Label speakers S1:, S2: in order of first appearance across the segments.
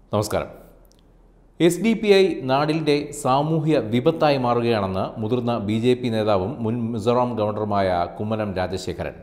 S1: നമസ്കാരം S D P I നാടിൻ്റെ സാമൂഹ്യ വിപത്തായി മാറുകയാണെന്ന് മുതിർന്ന ബി ജെ പി നേതാവും മുൻ മിസോറാം ഗവർണറുമായ കുമ്മനം രാജശേഖരൻ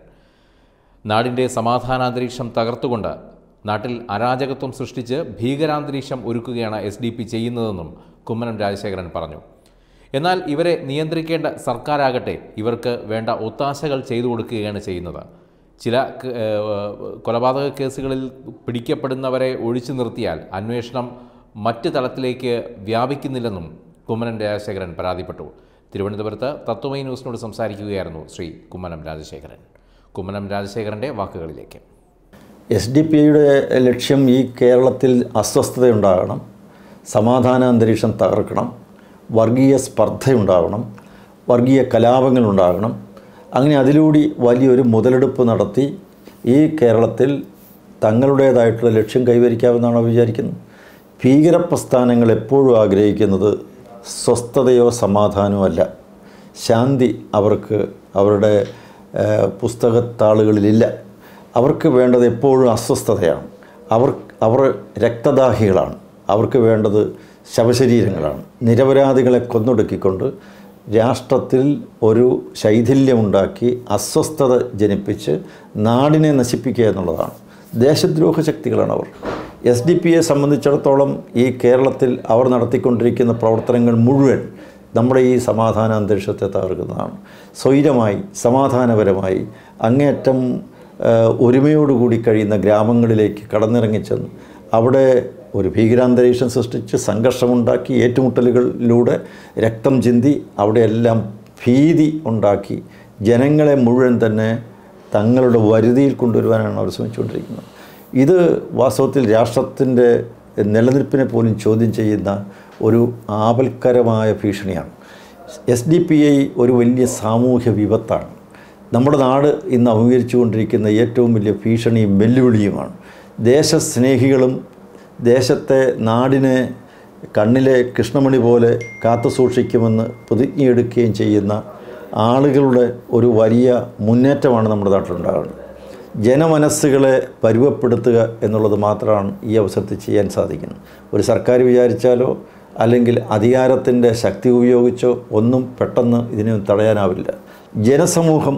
S1: നാടിൻ്റെ സമാധാനാന്തരീക്ഷം തകർത്തുകൊണ്ട് നാട്ടിൽ അരാജകത്വം സൃഷ്ടിച്ച് ഭീകരാന്തരീക്ഷം ഒരുക്കുകയാണ് എസ് ഡി പി ചെയ്യുന്നതെന്നും കുമ്മനം രാജശേഖരൻ പറഞ്ഞു എന്നാൽ ഇവരെ നിയന്ത്രിക്കേണ്ട സർക്കാരാകട്ടെ ഇവർക്ക് വേണ്ട ഒത്താശകൾ ചെയ്തു കൊടുക്കുകയാണ് ചെയ്യുന്നത് ചില ക- ഏഹ് കൊലപാതക കേസുകളിൽ പിടിക്കപ്പെടുന്നവരെ ഒഴിച്ചു നിർത്തിയാൽ അന്വേഷണം മറ്റ് തലത്തിലേക്ക് വ്യാപിക്കുന്നില്ലെന്നും കുമ്മനം രാജശേഖരൻ പരാതിപ്പെട്ടു തിരുവനന്തപുരത്ത് തത്വമൈ ന്യൂസിനോട് സംസാരിക്കുകയായിരുന്നു ശ്രീ കുമ്മനം രാജശേഖരൻ കുമ്മനം രാജശേഖരൻ്റെ വാക്കുകളിലേക്ക്
S2: എസ് ഡി പി ഐയുടെ ലക്ഷ്യം ഈ കേരളത്തിൽ അസ്വസ്ഥതയുണ്ടാകണം സമാധാന അന്തരീക്ഷം തകർക്കണം വർഗീയ സ്പർദ്ധയുണ്ടാകണം വർഗീയ കലാപങ്ങളുണ്ടാകണം അങ്ങനെ അതിലൂടെ വലിയൊരു മുതലെടുപ്പ് നടത്തി ഈ കേരളത്തിൽ തങ്ങളുടേതായിട്ടുള്ള ലക്ഷ്യം കൈവരിക്കാമെന്നാണ് അവർ വിചാരിക്കുന്നത് ഭീകരപ്രസ്ഥാനങ്ങൾ എപ്പോഴും ആഗ്രഹിക്കുന്നത് സ്വസ്ഥതയോ സമാധാനമോ അല്ല ശാന്തി അവർക്ക് അവരുടെ ഏഹ്, പുസ്തകത്താളുകളിലില്ല അവർക്ക് വേണ്ടത് എപ്പോഴും അസ്വസ്ഥതയാണ് അവർ അവർ രക്തദാഹികളാണ് അവർക്ക് വേണ്ടത് ശവശരീരങ്ങളാണ് നിരപരാധികളെ കൊന്നൊടുക്കിക്കൊണ്ട് രാഷ്ട്രത്തിൽ ഒരു ശൈഥില്യമുണ്ടാക്കി അസ്വസ്ഥത ജനിപ്പിച്ച് നാടിനെ നശിപ്പിക്കുക എന്നുള്ളതാണ് ദേശദ്രോഹ ശക്തികളാണ് അവർ എസ് ഡി പിയെ സംബന്ധിച്ചിടത്തോളം ഈ കേരളത്തിൽ അവർ നടത്തിക്കൊണ്ടിരിക്കുന്ന പ്രവർത്തനങ്ങൾ മുഴുവൻ നമ്മുടെ ഈ സമാധാന അന്തരീക്ഷത്തെ തകർക്കുന്നതാണ് സ്വൈരമായി സമാധാനപരമായി അങ്ങേയറ്റം ആ, ഒരുമയോടുകൂടി കഴിയുന്ന ഗ്രാമങ്ങളിലേക്ക് കടന്നിറങ്ങിച്ചെന്ന് അവിടെ ഒരു ഭീകരാന്തരീക്ഷം സൃഷ്ടിച്ച് സംഘർഷമുണ്ടാക്കി ഏറ്റുമുട്ടലുകളിലൂടെ രക്തം ചിന്തി അവിടെയെല്ലാം ഭീതി ഉണ്ടാക്കി ജനങ്ങളെ മുഴുവൻ തന്നെ തങ്ങളുടെ വരുതിയിൽ കൊണ്ടുവരുവാനാണ് അവർ ശ്രമിച്ചുകൊണ്ടിരിക്കുന്നത് ഇത് വാസ്തവത്തിൽ രാഷ്ട്രത്തിൻ്റെ നിലനിൽപ്പിനെ പോലും ചോദ്യം ചെയ്യുന്ന ഒരു ആപൽക്കരമായ ഭീഷണിയാണ് എസ് ഡി പി ഐ ഒരു വലിയ സാമൂഹ്യ വിപത്താണ് നമ്മുടെ നാട് ഇന്ന് അഭിമുഖീകരിച്ചുകൊണ്ടിരിക്കുന്ന ഏറ്റവും വലിയ ഭീഷണിയും വെല്ലുവിളിയുമാണ് ദേശസ്നേഹികളും ദേശത്തെ നാടിനെ കണ്ണിലെ കൃഷ്ണമണി പോലെ കാത്തു സൂക്ഷിക്കുമെന്ന് പ്രതിജ്ഞയെടുക്കുകയും ചെയ്യുന്ന ആളുകളുടെ ഒരു വലിയ മുന്നേറ്റമാണ് നമ്മുടെ നാട്ടിലുണ്ടാകുന്നത് ജനമനസ്സുകളെ പരുവപ്പെടുത്തുക എന്നുള്ളത് മാത്രമാണ് ഈ അവസരത്തിൽ ചെയ്യാൻ സാധിക്കുന്നത് ഒരു സർക്കാർ വിചാരിച്ചാലോ അല്ലെങ്കിൽ അധികാരത്തിൻ്റെ ശക്തി ഉപയോഗിച്ചോ ഒന്നും പെട്ടെന്ന് ഇതിനെ തടയാനാവില്ല ജനസമൂഹം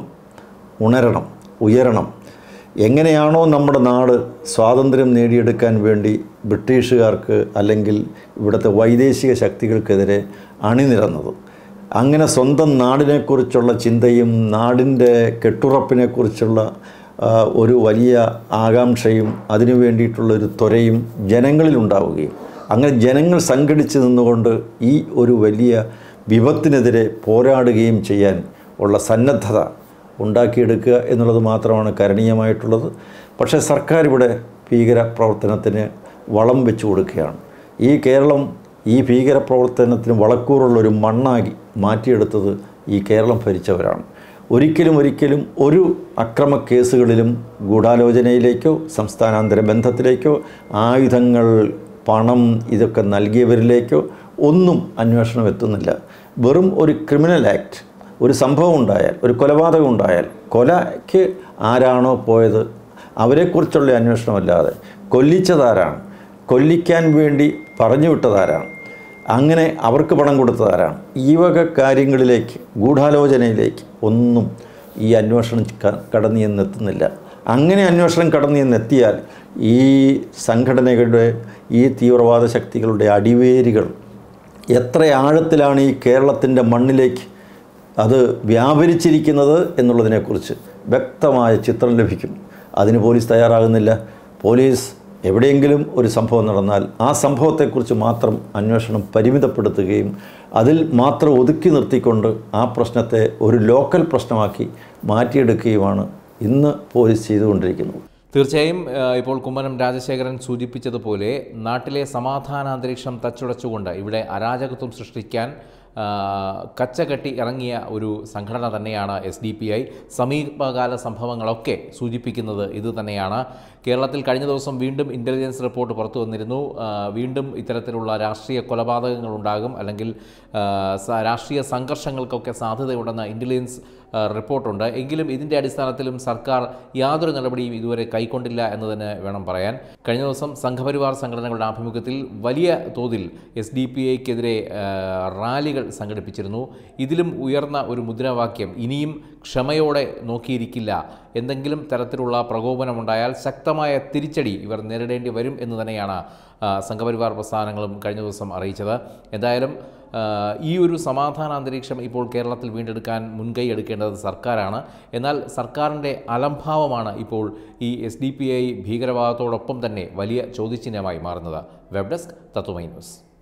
S2: ഉണരണം ഉയരണം എങ്ങനെയാണോ നമ്മുടെ നാട് സ്വാതന്ത്ര്യം നേടിയെടുക്കാൻ വേണ്ടി ബ്രിട്ടീഷുകാർക്ക് അല്ലെങ്കിൽ ഇവിടുത്തെ വൈദേശിക ശക്തികൾക്കെതിരെ അണിനിരന്നത് അങ്ങനെ സ്വന്തം നാടിനെക്കുറിച്ചുള്ള ചിന്തയും നാടിൻ്റെ കെട്ടുറപ്പിനെക്കുറിച്ചുള്ള ആ, ഒരു വലിയ ആകാംക്ഷയും അതിനു വേണ്ടിയിട്ടുള്ളൊരു ത്വരയും ജനങ്ങളിലുണ്ടാവുകയും അങ്ങനെ ജനങ്ങൾ സംഘടിച്ച് നിന്നുകൊണ്ട് ഈ ഒരു വലിയ വിപത്തിനെതിരെ പോരാടുകയും ചെയ്യാൻ ഉള്ള സന്നദ്ധത ഉണ്ടാക്കിയെടുക്കുക എന്നുള്ളത് മാത്രമാണ് കരണീയമായിട്ടുള്ളത് പക്ഷേ സർക്കാർ ഇവിടെ ഭീകര പ്രവർത്തനത്തിന് വളം വെച്ചു കൊടുക്കുകയാണ് ഈ കേരളം ഈ ഭീകര പ്രവർത്തനത്തിന് വളക്കൂറുള്ളൊരു മണ്ണാക്കി മാറ്റിയെടുത്തത് ഈ കേരളം ഭരിച്ചവരാണ് ഒരിക്കലും ഒരിക്കലും ഒരു അക്രമ കേസുകളിലും ഗൂഢാലോചനയിലേക്കോ സംസ്ഥാനാന്തര ബന്ധത്തിലേക്കോ ആയുധങ്ങൾ പണം ഇതൊക്കെ നൽകിയവരിലേക്കോ ഒന്നും അന്വേഷണം എത്തുന്നില്ല വെറും ഒരു ക്രിമിനൽ ആക്ട് ഒരു സംഭവം ഉണ്ടായാൽ ഒരു കൊലപാതകം ഉണ്ടായാൽ കൊലയ്ക്ക് ആരാണോ പോയത് അവരെക്കുറിച്ചുള്ള അന്വേഷണമല്ലാതെ കൊല്ലിച്ചതാരാണ് കൊല്ലിക്കാൻ വേണ്ടി പറഞ്ഞു വിട്ടതാരാണ് അങ്ങനെ അവർക്ക് പണം കൊടുത്തതാരാണ് ഈ വക കാര്യങ്ങളിലേക്ക് ഗൂഢാലോചനയിലേക്ക് ഒന്നും ഈ അന്വേഷണം ക- കടന്നു ചെന്നെത്തുന്നില്ല അങ്ങനെ അന്വേഷണം കടന്നു ചെന്നെത്തിയാൽ ഈ സംഘടനകളുടെ ഈ തീവ്രവാദ ശക്തികളുടെ അടിവേരുകൾ എത്ര ആഴത്തിലാണ് ഈ കേരളത്തിൻ്റെ മണ്ണിലേക്ക് അത് വ്യാപരിച്ചിരിക്കുന്നത് എന്നുള്ളതിനെക്കുറിച്ച് വ്യക്തമായ ചിത്രം ലഭിക്കും അതിന് പോലീസ് തയ്യാറാകുന്നില്ല പോലീസ് എവിടെയെങ്കിലും ഒരു സംഭവം നടന്നാൽ ആ സംഭവത്തെക്കുറിച്ച് മാത്രം അന്വേഷണം പരിമിതപ്പെടുത്തുകയും അതിൽ മാത്രം ഒതുക്കി നിർത്തിക്കൊണ്ട് ആ പ്രശ്നത്തെ ഒരു ലോക്കൽ പ്രശ്നമാക്കി മാറ്റിയെടുക്കുകയുമാണ് ഇന്ന് പോലീസ് ചെയ്തുകൊണ്ടിരിക്കുന്നത്
S1: തീർച്ചയായും ആ, ഇപ്പോൾ കുമ്മനം രാജശേഖരൻ സൂചിപ്പിച്ചതുപോലെ നാട്ടിലെ സമാധാനാന്തരീക്ഷം തച്ചുടച്ചുകൊണ്ട് ഇവിടെ അരാജകത്വം സൃഷ്ടിക്കാൻ ആ, കച്ചകെട്ടി ഇറങ്ങിയ ഒരു സംഘടന തന്നെയാണ് എസ് ഡി പി ഐ സമീപകാല സംഭവങ്ങളൊക്കെ സൂചിപ്പിക്കുന്നത് ഇത് തന്നെയാണ് കേരളത്തിൽ കഴിഞ്ഞ ദിവസം വീണ്ടും ഇൻ്റലിജൻസ് റിപ്പോർട്ട് പുറത്തു വന്നിരുന്നു ആ, വീണ്ടും ഇത്തരത്തിലുള്ള രാഷ്ട്രീയ കൊലപാതകങ്ങൾ ഉണ്ടാകും അല്ലെങ്കിൽ ആ, സ- രാഷ്ട്രീയ സംഘർഷങ്ങൾക്കൊക്കെ സാധ്യതയുണ്ടെന്ന് ഇൻ്റലിജൻസ് ആ, റിപ്പോർട്ടുണ്ട് എങ്കിലും ഇതിൻ്റെ അടിസ്ഥാനത്തിലും സർക്കാർ യാതൊരു നടപടിയും ഇതുവരെ കൈക്കൊണ്ടില്ല എന്ന് തന്നെ വേണം പറയാൻ കഴിഞ്ഞ ദിവസം സംഘപരിവാർ സംഘടനകളുടെ ആഭിമുഖ്യത്തിൽ വലിയ തോതിൽ എസ് ഡി പി ഐക്കെതിരെ റാലികൾ സംഘടിപ്പിച്ചിരുന്നു ഇതിലും ഉയർന്ന ഒരു മുദ്രാവാക്യം ഇനിയും ക്ഷമയോടെ നോക്കിയിരിക്കില്ല എന്തെങ്കിലും തരത്തിലുള്ള പ്രകോപനമുണ്ടായാൽ ശക്തമായ തിരിച്ചടി ഇവർ നേരിടേണ്ടി വരും എന്ന് തന്നെയാണ് ആ, സംഘപരിവാർ പ്രസ്ഥാനങ്ങളും കഴിഞ്ഞ ദിവസം അറിയിച്ചത് എന്തായാലും ആ, ഈ ഒരു സമാധാന അന്തരീക്ഷം ഇപ്പോൾ കേരളത്തിൽ വീണ്ടെടുക്കാൻ മുൻകൈ എടുക്കേണ്ടത് സർക്കാരാണ് എന്നാൽ സർക്കാരിൻ്റെ അലംഭാവമാണ് ഇപ്പോൾ ഈ എസ് ഡി പി ഐ ഭീകരവാദത്തോടൊപ്പം തന്നെ വലിയ ചോദ്യചിഹ്നമായി മാറുന്നത് വെബ് ഡെസ്ക് തത്വമൈ ന്യൂസ്